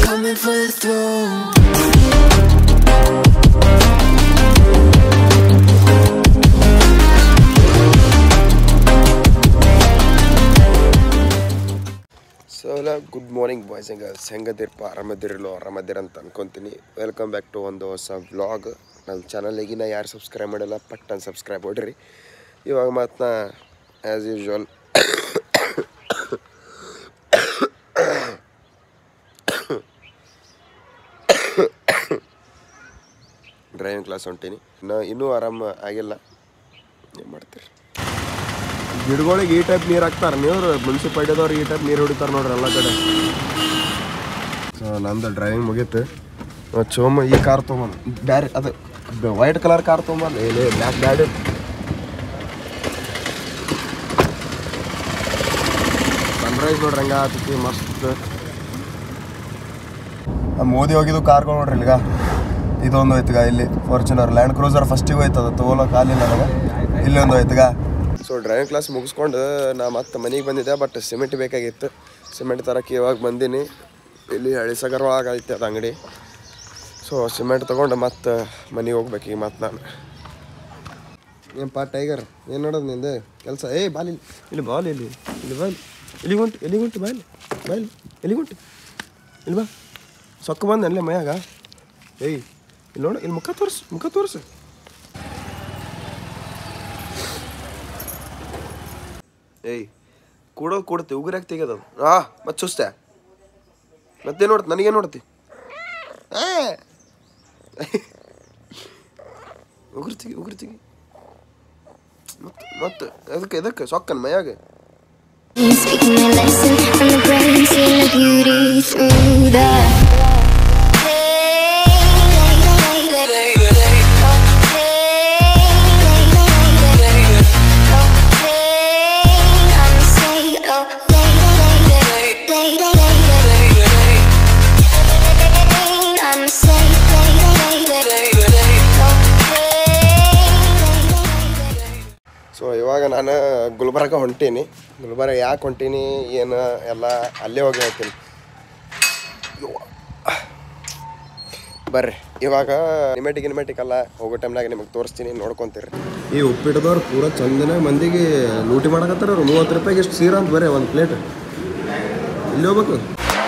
coming for the throne. So ಎಲ್ಲ good morning boys and girls ಹೆಂಗದಿರಪ್ಪ ಆರಾಮದಿರಲ್ಲೋ ಆರಾಮದಿರ ಅಂತ ಅನ್ಕೊತೀನಿ ವೆಲ್ಕಮ್ ಬ್ಯಾಕ್ ಟು ಒಂದು ಹೊಸ ವ್ಲಾಗ್ ನಮ್ಮ ಚಾನಲಿಗಿನ ಯಾರು ಸಬ್ಸ್ಕ್ರೈಬ್ ಮಾಡಿಲ್ಲ ಪಟ್ಟನ್ ಸಬ್ಸ್ಕ್ರೈಬ್ ಹೊಡ್ರಿ ಇವಾಗ ಮಾತು ನಾ ಆ್ಯಸ್ ಯೂಶ್ವಲ್ ಡ್ರೈವಿಂಗ್ ಕ್ಲಾಸ್ ಹೊಂಟೀನಿ ಇನ್ನು ಇನ್ನೂ ಆರಾಮ ಆಗಿಲ್ಲ ಏನು ಮಾಡ್ತೀರಿ ಗಿಡಗಳಿಗೆ ಈ ಟೈಪ್ ನೀರು ಹಾಕ್ತಾರೆ ನೀವು ಮುನ್ಸಿಪಾಲ್ಟಿದವ್ರು ಈ ಟೈಪ್ ನೀರು ಹೊಡಿತಾರೆ ನೋಡ್ರಿ ಎಲ್ಲ ಕಡೆ ಸೊ ನಂದು ಡ್ರೈವಿಂಗ್ ಮುಗೀತು ನಾವ್ ಚೋಮ ಈ ಕಾರ್ ತೊಗೊಂಬಂದು ಬ್ಯಾರೆ ಅದು ವೈಟ್ ಕಲರ್ ಕಾರ್ ತೊಗೊಂಬಂದು ಏನೇ ಬ್ಲ್ಯಾಕ್ ಬ್ಯಾಡ್ ಸನ್ರೈಸ್ ನೋಡ್ರಿ ಹಂಗ ಆತೈತಿ ಮಸ್ತ್ ಆ ಮೋದಿ ಹೋಗಿದ್ದು ಕಾರ್ಗಳು ನೋಡ್ರಿ ಇಲ್ಲಿಗ ಇದೊಂದು ಐತಿಗ ಇಲ್ಲಿ ಫಾರ್ಚುನರ್ ಲ್ಯಾಂಡ್ ಕ್ರೂಸರ್ ಫಸ್ಟಿಗೆ ಹೋಯ್ತದ ತೋಲೋ ಕಾಲಿಲ್ಲ ನನಗೆ ಇಲ್ಲಿ ಒಂದು ಐತಿಗ ಸೊ ಡ್ರೈವಿಂಗ್ ಕ್ಲಾಸ್ ಮುಗಿಸ್ಕೊಂಡು ನಾ ಮತ್ತೆ ಮನೆಗೆ ಬಂದಿದ್ದೆ ಬಟ್ ಸಿಮೆಂಟ್ ಬೇಕಾಗಿತ್ತು ಸಿಮೆಂಟ್ ತರಕ್ಕೆ ಇವಾಗ ಬಂದೀನಿ ಇಲ್ಲಿ ಹಳಿಸಗರವಾಗ ಐತೆ ಅದು ಅಂಗಡಿ ಸೊ ಸಿಮೆಂಟ್ ತೊಗೊಂಡು ಮತ್ತೆ ಮನೆಗೆ ಹೋಗ್ಬೇಕು ಈಗ ಮತ್ತೆ ನಾನು ಏನಪ್ಪ ಟೈಗರ್ ಏನು ನೋಡೋದು ನಿಂದು ಕೆಲಸ ಏ ಬಾಲ್ ಇಲ್ಲಿ ಇಲ್ಲಿ ಬಾಲ್ ಇಲ್ಲಿ ಇಲ್ಲಿ ಬಾಲ್ ಎಲ್ಲಿಗೆ ಹೊಂಟು ಎಲ್ಲಿಗೆ ಹೊಂಟು ಬಾಲ್ ಬಾಲ್ ಎಲ್ಲಿಗೆ ಹೊಂಟು ಇಲ್ಲಿ ಬಾ ಸೊಕ್ಕ ಬಂದ ಅಲ್ಲೇ ಮೈಯಾಗ ಏಯ್ ಇಲ್ಲಿ ನೋಡು ಇಲ್ಲಿ ಮುಖ ತೋರಿಸು ಮುಖ ತೋರಿಸು ಏಯ್ ಕೂಡೋದು ಕೂಡುತ್ತೆ ಉಗುರಾಗ ತೆಗೆದದು ಆ ಮತ್ತೆ ಸುಸ್ತೆ ಮತ್ತೆ ನೋಡ್ತಿ ನನಗೆ ನೋಡ್ತಿ ಉಗುರು ತೆಗಿ ಉಗುರು ತೆಗಿ ಮತ್ತೆ ಮತ್ತೆ ಅದಕ್ಕೆ ಇದಕ್ಕೆ ಸೊಕ್ಕನ್ ಮೈಯಾಗ Speaking a lesson from the brain, seeing the beauty through the I'm so ಇವಾಗ ನಾನು ಗುಲ್ಬರ್ಗ ಹೊಂಟೀನಿ ಗುಲ್ಬರ್ಗ ಯಾಕೆ ಹೊಂಟೀನಿ ಏನು ಎಲ್ಲ ಅಲ್ಲೇ ಹೋಗಿ ಹೇಳ್ತೀನಿ ಯವ್ವ. ಬರ್ರಿ ಇವಾಗ ನಿಮೆಟಿಕ್ ಗಿನಿಮೆಟಿಕ್ ಅಲ್ಲ ಹೋಗೋ ಟೈಮ್ನಾಗ ನಿಮಗೆ ತೋರಿಸ್ತೀನಿ ನೋಡ್ಕೊಂತೀರಿ ಈ ಉಪ್ಪಿಟ್ಟದವ್ರು ಪೂರ ಚಂದನ ಮಂದಿಗೆ ಲೂಟಿ ಮಾಡಕತ್ತಾರ ಅವ್ರು ಮೂವತ್ತು ರೂಪಾಯಿಗೆ ಎಷ್ಟು ಸೀರಾ ಅಂತ ಬರೀ ಒಂದು ಪ್ಲೇಟ್ ಇಲ್ಲಿ ಹೋಗ್ಬೇಕು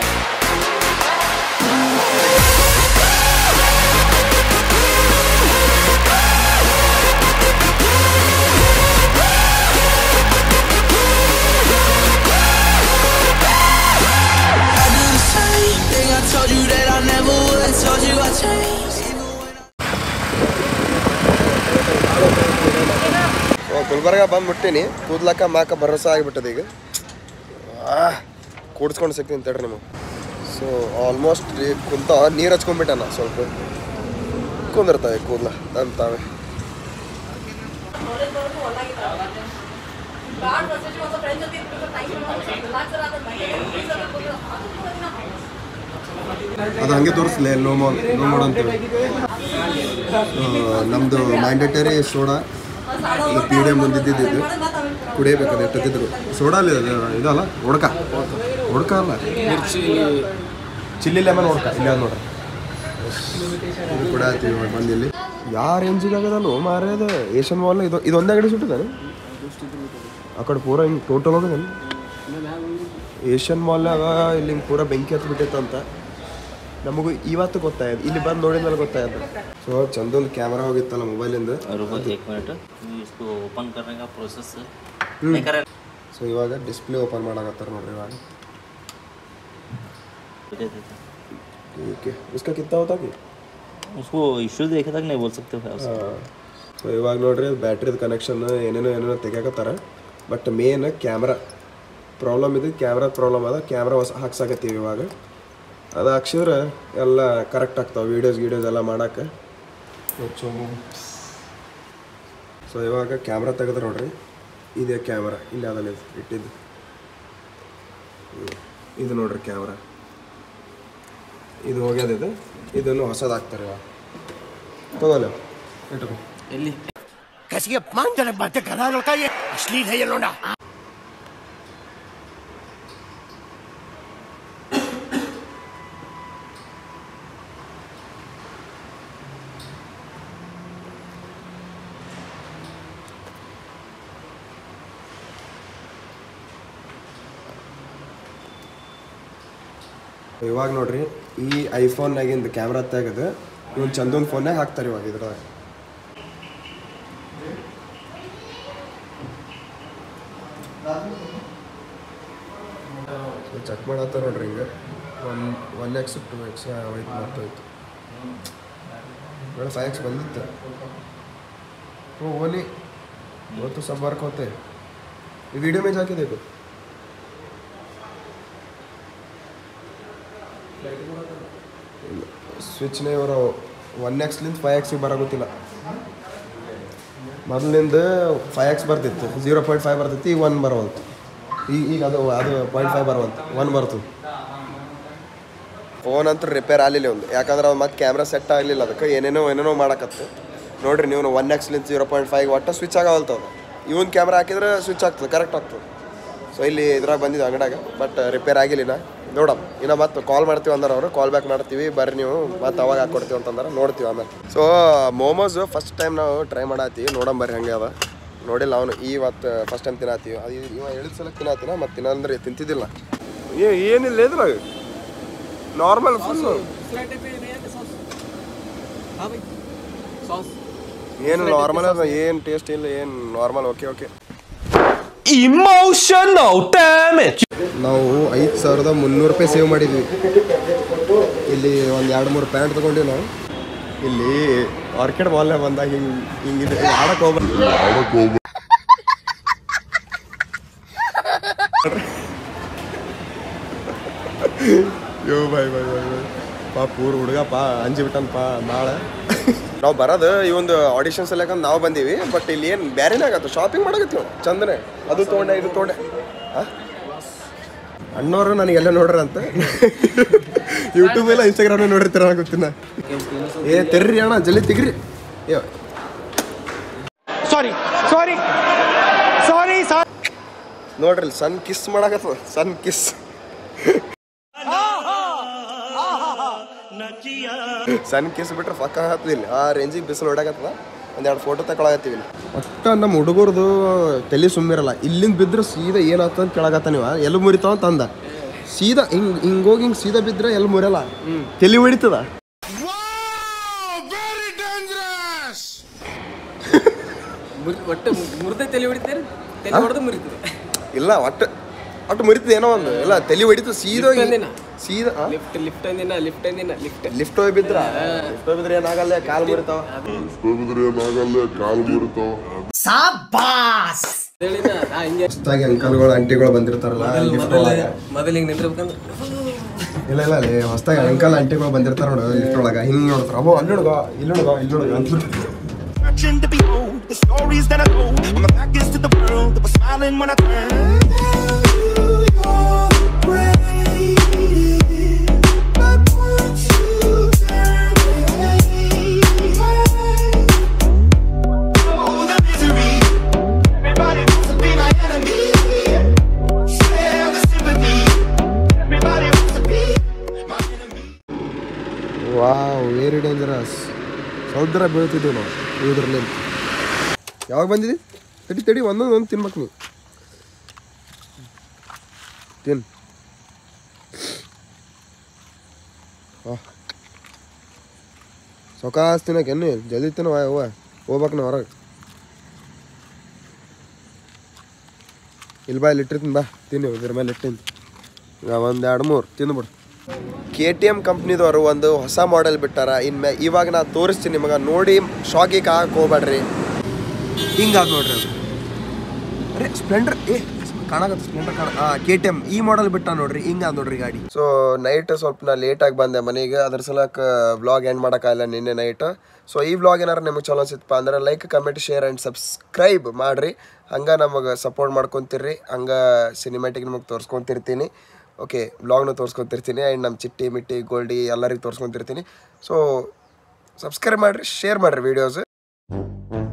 I do the same thing I told you that I never would. Told you I changed. So Gulbarga ಬಂದ್ಬಿಟ್ಟಿನಿ ಕೂದ್ಲಕ್ಕ ಮಾಕ ಭರೋಸಾ ಆಗಿಬಿಟ್ಟದ ಈಗ ಕೂಡ್ಸ್ಕೊಂಡು ಸಿಗ್ತೀನಿ ತಡ್ರಿ ನಿಮಗೆ ಸೊ ಆಲ್ಮೋಸ್ಟ್ ಕುಂತ ನೀರು ಹಚ್ಕೊಂಡ್ಬಿಟ್ಟ ನಾ ಸ್ವಲ್ಪ ಕುಂದಿರ್ತಾವೆ ಕೂದ್ಲ ಅಂತಾವೆ ಅದು ಹಂಗೆ ತೋರಿಸ್ಲಿ ನೋ ಮೋ ನೋ ಮೋಡ್ ಅಂತೇಳಿ ನಮ್ಮದು ಮ್ಯಾಂಡೇಟರಿ ಸೋಡಾ ಇದು ಪಿ ಡಿ ಎಮ್ ಬಂದಿದ್ದು ಕುಡಿಯಬೇಕು ಅದು ಎಷ್ಟೊತ್ತಿದ್ರು ಸೋಡಾ ಅಲ್ಲಿ ಅದು ಇದಲ್ಲ ಉಡ್ಕ ಉಡ್ಕ ಅಲ್ಲ ಚಿಲ್ಲಿ ಲೆಮನ್ ಉಡ್ಕ ಇಲ್ಲ ಅದ್ ನೋಡ್ರಿ ಇದು ಕೂಡ ಆಯ್ತು ಇವಾಗ ಬಂದು ಇಲ್ಲಿ ಯಾವ ರೇಂಜಿಗೆ ಆಗದಲ್ಲ ಮಾರೇ ಅದು ಏಷ್ಯನ್ ಮಾಲ್ ಇದು ಇದೊಂದೇ ಅಂಗಡಿ ಸುಟ್ಟಿದ್ದಾನೆ ಆ ಕಡೆ ಪೂರ ಹಿಂಗೆ ಟೋಟಲ್ ಹೋಗದಲ್ಲ ಏಷ್ಯನ್ ಮಾಲ್ನಾಗ ಇಲ್ಲಿ ಹಿಂಗೆ ಪೂರ ಬೆಂಕಿ ಹತ್ತು ಬಿಟ್ಟೈತಂತ ನಮಗೂ ಇವತ್ತು ಗೊತ್ತಾಯ್ತು ಇಲ್ಲಿ ಬಂದು ನೋಡಿದ ಮೇಲೆ ಗೊತ್ತಾಯ್ತು ಸೊ ಚಂದೊಂದು ಕ್ಯಾಮ್ರಾ ಹೋಗಿತ್ತಲ್ಲ ಮೊಬೈಲಿಂದ रुको एक मिनट इसको ओपन करने का प्रोसेस नहीं कर ಸೊ ಇವಾಗ ಡಿಸ್ಪ್ಲೇ ಓಪನ್ ಮಾಡಕತ್ತಾರ ನೋಡ್ರಿ ಇವಾಗ रहे थे ठीक है इसका कितना होता कि उसको इश्यू देखे तक नहीं बोल सकते भाई उसको ಸೊ ಇವಾಗ ನೋಡ್ರಿ ಬ್ಯಾಟ್ರಿದ ಕನೆಕ್ಷನ್ ಏನೇನೋ ಏನೇನೋ ತೆಗಿಯಕತ್ತಾರ ಬಟ್ ಮೇನ್ ಕ್ಯಾಮ್ರಾ ಪ್ರಾಬ್ಲಮ್ ಇದು ಕ್ಯಾಮ್ರಾ ಪ್ರಾಬ್ಲಮ್ ಅದ ಕ್ಯಾಮ್ರಾ ಹೊಸ ಹಾಕ್ಸಾಕತ್ತೀವಿ ಇವಾಗ ಅದು ಹಾಕ್ಸಿದ್ರೆ ಎಲ್ಲ ಕರೆಕ್ಟ್ ಆಗ್ತಾವೆ ವೀಡಿಯೋಸ್ ಗೀಡಿಯೋಸ್ ಎಲ್ಲ ಮಾಡಕ್ಕೆ ಸೊ ಇವಾಗ ಕ್ಯಾಮ್ರಾ ತೆಗೆದ್ರೆ ನೋಡ್ರಿ ಇದೇ ಕ್ಯಾಮ್ರಾ ಇಲ್ಲಿ ಅದಲ್ಲ ಇದು ಇಟ್ಟಿದ್ದು ಹ್ಮ್. ಇದು ನೋಡ್ರಿ ಕ್ಯಾಮ್ರಾ ಇದು ಹೋಗ್ಯದ ಇದು ಇದನ್ನು ಹೊಸದು ಹಾಕ್ತಾರೆ ಇವಾಗ ತಗೋಲ್ಲ ಇಟ್ಕೊ ಎಲ್ಲಿ कैसी अपमानजनक बातें कर रहा है लड़का ये अश्लील है ये लोना ಇವಾಗ ನೋಡ್ರಿ ಈ ಐಫೋನ್ನಾಗಿಂದ ಕ್ಯಾಮ್ರಾ ತೆಗೆದು ಇವನ್ ಚಂದನ್ ಫೋನ್ನಾಗ ಹಾಕ್ತಾರೆ ಇವಾಗ ಇದ್ರೊಳಗೆ ಚೆಕ್ ಮಾಡತ್ತಾರ ನೋಡ್ರಿ ಹಿಂಗೆ one one x two x ಹೋಯ್ತು ಮತ್ತೋಯ್ತು ಬೇಡ ಫೈವ್ ಎಕ್ಸ್ ಬಂದಿತ್ತು ಓ ಓಲಿ ಇವತ್ತು ಸಬ್ ವರ್ಕ್ ಹೋತೆ ಈ ವಿಡಿಯೋ में जाके देखो ಸ್ವಿಚ್ನೇ ಇವರು ಒನ್ ಎಕ್ಸ್ಲಿಂದ ಫೈವ್ ಎಕ್ಸಿಗೆ ಬರಾಗುತ್ತಿಲ್ಲ ಮೊದಲಿಂದ ಫೈವ್ ಎಕ್ಸ್ ಬರ್ತಿತ್ತು ಜೀರೋ ಪಾಯಿಂಟ್ ಫೈವ್ ಬರ್ತಿತ್ತು ಈಗ ಒನ್ ಬರವಲ್ತು ಈಗ ಈಗ ಅದು ಅದು ಪಾಯಿಂಟ್ ಫೈವ್ ಬರವಲ್ತು ಒನ್ ಬರ್ತದೆ ಫೋನ್ ಅಂತೂ ರಿಪೇರ್ ಆಗಲಿಲ್ಲ ಒಂದು ಯಾಕಂದ್ರೆ ಅದು ಮತ್ತೆ ಕ್ಯಾಮ್ರಾ ಸೆಟ್ ಆಗಲಿಲ್ಲ ಅದಕ್ಕೆ ಏನೇನೋ ಏನೇನೋ ಮಾಡಕತ್ತು ನೋಡ್ರಿ ನೀವು ಒನ್ ಎಕ್ಸ್ಲಿಂದ ಜೀರೋ ಪಾಯಿಂಟ್ ಫೈವ್ ಒಟ್ಟು ಸ್ವಿಚ್ ಆಗವಲ್ತದ ಇವನ್ ಕ್ಯಾಮ್ರಾ ಹಾಕಿದ್ರೆ ಸ್ವಿಚ್ ಆಗ್ತದೆ ಕರೆಕ್ಟ್ ಆಗ್ತದೆ ಸೊ ಇಲ್ಲಿ ಇದ್ರಾಗ ಬಂದಿದ್ದು ಅಂಗಡ್ಯಾಗ ಬಟ್ ರಿಪೇರ್ ಆಗಿಲ್ಲ ನೋಡಮ್ ಇನ್ನು ಮತ್ತೆ ಕಾಲ್ ಮಾಡ್ತೀವಿ ಅಂದ್ರೆ ಅವರು ಕಾಲ್ ಬ್ಯಾಕ್ ಮಾಡ್ತೀವಿ ಬರ್ರಿ ನೀವು ಮತ್ತೆ ಅವಾಗ ಹಾಕೊಡ್ತೀವಿ ಅಂತಂದ್ರೆ ನೋಡ್ತೀವಿ ಆಮೇಲೆ ಸೊ ಮೋಮೋಸ್ ಫಸ್ಟ್ ಟೈಮ್ ನಾವು ಟ್ರೈ ಮಾಡತ್ತೀವಿ ನೋಡಮ್ ಬರ್ರಿ ಹಂಗೆ ಅದ ನೋಡಿಲ್ಲ ಅವನು ಇವತ್ತು ಫಸ್ಟ್ ಟೈಮ್ ತಿನ್ನತ್ತೀವಿ ಅದು ಇವ ಹೇಳಿದ ಸಲ ತಿನ್ನತ್ತೀನ ಮತ್ತೆ ತಿನ್ನಂದ್ರೆ ತಿಂತಿದ್ದಿಲ್ಲ ಏ ಏನಿಲ್ಲ ಇದ್ರಾಗ ನಾರ್ಮಲ್ ಫುಲ್ಲು ಏನು ನಾರ್ಮಲ್ ಅದ ಏನು ಟೇಸ್ಟ್ ಇಲ್ಲ ಏನು normal okay okay Emotional damage. ನಾವು ಐದು ಸಾವಿರದ ಮುನ್ನೂರು ರೂಪಾಯಿ ಸೇವ್ ಮಾಡಿದ್ವಿ ಇಲ್ಲಿ ಒಂದು ಎರಡು ಮೂರು ಪ್ಯಾಂಟ್ ತೊಗೊಂಡಿವಿ ನಾವು ಇಲ್ಲಿ ಆರ್ಕಿಡ್ ಮಾಲ್ನಾಗ ಬಂದಾಗ ಹಿಂಗೆ ಹಿಂಗಿದೆ ಆಡಕ್ಕೆ ಹೋಗ್ಬಾರ್ದು ಯೋ ಬಾಯ್ ಬಾಯ್ ಬಾಯ್ ಬಾಯ್ ಪಾ ಪೂರ್ ಹುಡುಗ ಪಾ ಅಂಜಿ ಬಿಟ್ಟನ್ ಪಾ ಭಾಳ ನಾವು ಬರೋದು ಈ ಒಂದು ಆಡಿಷನ್ಸ್ ಎಲ್ಲ ಯಾಕಂದ್ರೆ ನಾವು ಬಂದೀವಿ ಬಟ್ ಇಲ್ಲಿ ಏನು ಬೇರೆನೇ ಆಗತ್ತೆ ಶಾಪಿಂಗ್ ಮಾಡಕತ್ತೀವಿ ನಾವು ಚಂದನೆ ಅದು ತೊಗೊಂಡೆ ಇದು ತೊಗೊಂಡೆ ಹಾಂ ಅಣ್ಣವರು ನನಗೆಲ್ಲ ನೋಡ್ರಿ ಅಂತ ಯೂಟ್ಯೂಬ್ ಎಲ್ಲ ಇನ್ಸ್ಟಾಗ್ರಾಮ್ ನೋಡಿರ್ತೀರ ಗೊತ್ತಿನ ಏ ತೆರ್ರಿ ಅಣ್ಣ ಜಲ್ದಿ ತೆಗ್ರಿ ಏ Sorry, sorry, sorry, sorry. ನೋಡ್ರಿ ಇಲ್ಲಿ ಸಣ್ಣ ಕಿಸ್ ಮಾಡಕತ್ತದ ಸಣ್ಣ ಕಿಸ್ ಸಣ್ಣ ಕಿಸ್ ಬಿಟ್ರೆ ಫಕ್ಕ ಹತ್ತದಿಲ್ಲ ಆ ರೇಂಜಿಗೆ ಬಿಸಿಲು ಹೊಡಕತ್ತದ ಒಂದೆರಡು ಫೋಟೋ ತಗೊಳಕತ್ತೀವಿ ಇಲ್ಲಿ ಒಟ್ಟ ನಮ್ಮ ಹುಡುಗರ್ದು ತಲೆ ಸುಮ್ಮಿರಲ್ಲ ಇಲ್ಲಿಂದ ಬಿದ್ರೆ ಸೀದಾ ಏನಾಗ್ತದ ಅಂತ ಕೇಳಕತ್ತ ನೀವು ಎಲ್ಲಿ ಮುರಿತಾವ ಅಂತ ಅಂದ ಸೀದಾ ಹಿಂಗ್ ಹಿಂಗೋಗಿ ಹಿಂಗ್ ಸೀದಾ ಬಿದ್ರೆ ಎಲ್ಲಿ ಮುರಿಯಲ್ಲ ತಲೆ ಹೊಡಿತದ ಒಟ್ಟು ಮುರಿದ ತಲೆ ಹೊಡಿತಾರೆ ತಲೆ ಹೊಡೆದು ಮುರಿತದೆ ಇಲ್ಲ ಒಟ್ಟು ಒಟ್ಟು ಮುರಿತದ ಏನೋ ಒಂದು ಇಲ್ಲ ತಲೆ ಹೊಡಿತು ಸೀದಾ Lift ಅಂದಿನ? ಸೀದಾ ಲಿಫ್ಟ್ ಲಿಫ್ಟ್ ಅಂದಿನ ಲಿಫ್ಟ್ ಅಂದಿನ ಲಿಫ್ಟ್ ಲಿಫ್ಟ್ ಹೋಗಿ ಬಿದ್ರ ಲಿಫ್ಟ್ ಹೋಗಿ ಬಿದ್ರೆ ಏನಾಗಲ್ಲ ಕಾಲು ಮುರಿತಾವ ಹೇಳಿನ ನಾ ಹಿಂಗೆ ಹೊಸ್ದಾಗಿ ಅಂಕಲ್ಗಳು ಆಂಟಿಗಳು ಬಂದಿರ್ತಾರಲ್ಲ ಲಿಫ್ಟ್ ಒಳಗ ಮೊದಲು ಹಿಂಗೆ ನಿಂದಿರ್ಬೇಕಂದ್ರೆ ಇಲ್ಲ ಇಲ್ಲ ಅಲ್ಲಿ ಹೊಸ್ದಾಗಿ ಅಂಕಲ್ ಆಂಟಿಗಳು ಬಂದಿರ್ತಾರ ನೋಡು ಲಿಫ್ಟ್ ಒಳಗ ಹಿಂಗ್ ನೋಡ್ತಾರ ಅಬ್ಬೋ ಅಲ್ಲಿ ಹುಡುಗ ಇಲ್ಲಿ ಹುಡುಗ ಇಲ್ಲಿ ಹುಡುಗ ಅಂತ Searching to behold the stories that I told. When my back is to the world, that was smiling when I turned. Oh, the misery. Everybody wants to be my enemy. Share the sympathy. Everybody wants to be my enemy. Wow very dangerous ಸೌದ್ರ ಬೀಳ್ತಿದ್ದೀವಿ ನಾವು ಇದ್ರಲ್ಲಿ ಯಾವಾಗ ಬಂದಿದೆ ತಡಿ ತಡಿ ಒಂದೊಂದು ಒಂದು ತಿನ್ಬೇಕು ನೀವು ತಿನ್ ಸೊಕಾಸ್ ತಿನ್ನಕ್ಕೆ ಎನ್ನು ಜಲ್ದಿ ತಿನ್ನ ಅವ್ವ ಹೋಗ್ಬೇಕು ನಾ ಹೊರಗೆ ಇಲ್ಲಿ ಬಾ ಇಲ್ಲಿ ಇಟ್ಟಿರ್ತೀನಿ ಬಾ ತಿನ್ನು ಇದ್ರ ಮೇಲೆ ಇಟ್ಟಿನಿ ಈಗ ಒಂದು ಎರಡು ಮೂರು ತಿಂದ್ಬಿಡು ಕೆ ಟಿ ಎಮ್ ಕಂಪ್ನಿದವರು ಒಂದು ಹೊಸ ಮಾಡೆಲ್ ಬಿಟ್ಟಾರ ಇನ್ಮೆ ಇವಾಗ ನಾ ತೋರಿಸ್ತೀನಿ ನಿಮಗೆ ನೋಡಿ ಶಾಕಿಗೆ ಹಾಕಿ ಹೋಗ್ಬೇಡ್ರಿ ಹಿಂಗಾದ್ ನೋಡ್ರಿ ಅದು ಅರೆ ಸ್ಪ್ಲೆಂಡರ್ ಏ ಕಾಣಕತ್ತ ಸ್ಪ್ಲೆಂಡರ್ ಕಾಣ ಹಾಂ ಕೆ ಟಿ ಎಮ್ ಈ ಮಾಡೆಲ್ ಬಿಟ್ಟ ನೋಡ್ರಿ ಹಿಂಗಾದ್ ನೋಡ್ರಿ ಗಾಡಿ ಸೊ ನೈಟ್ ಸ್ವಲ್ಪ ನಾ ಲೇಟಾಗಿ ಬಂದೆ ಮನೆಗೆ ಅದ್ರ ಸಲಕ್ಕೆ ವ್ಲಾಗ್ ಎಂಡ್ ಮಾಡೋಕ್ಕಾಗಲ್ಲ ನಿನ್ನೆ ನೈಟ್ ಸೊ ಈ ವ್ಲಾಗ್ ಏನಾರು ನಿಮಗೆ ಚಲೋ ಅನ್ಸಿತ್ತಪ್ಪ ಅಂದ್ರೆ like comment share and subscribe ಮಾಡಿರಿ ಹಂಗೆ ನಮಗೆ ಸಪೋರ್ಟ್ ಮಾಡ್ಕೊತಿರ್ರಿ ಹಂಗೆ ಸಿನಿಮ್ಯಾಟಿಕ್ ನಿಮಗೆ ತೋರಿಸ್ಕೊತಿರ್ತೀನಿ ಓಕೆ ವ್ಲಾಗ್ನ ತೋರಿಸ್ಕೊತಿರ್ತೀನಿ ಆ್ಯಂಡ್ ನಮ್ಮ ಚಿಟ್ಟಿ ಮಿಟ್ಟಿ ಗೋಲ್ಡಿ ಎಲ್ಲರಿಗೆ ತೋರಿಸ್ಕೊತಿರ್ತೀನಿ ಸೊ ಸಬ್ಸ್ಕ್ರೈಬ್ ಮಾಡಿರಿ ಶೇರ್ ಮಾಡಿರಿ ವೀಡಿಯೋಸ್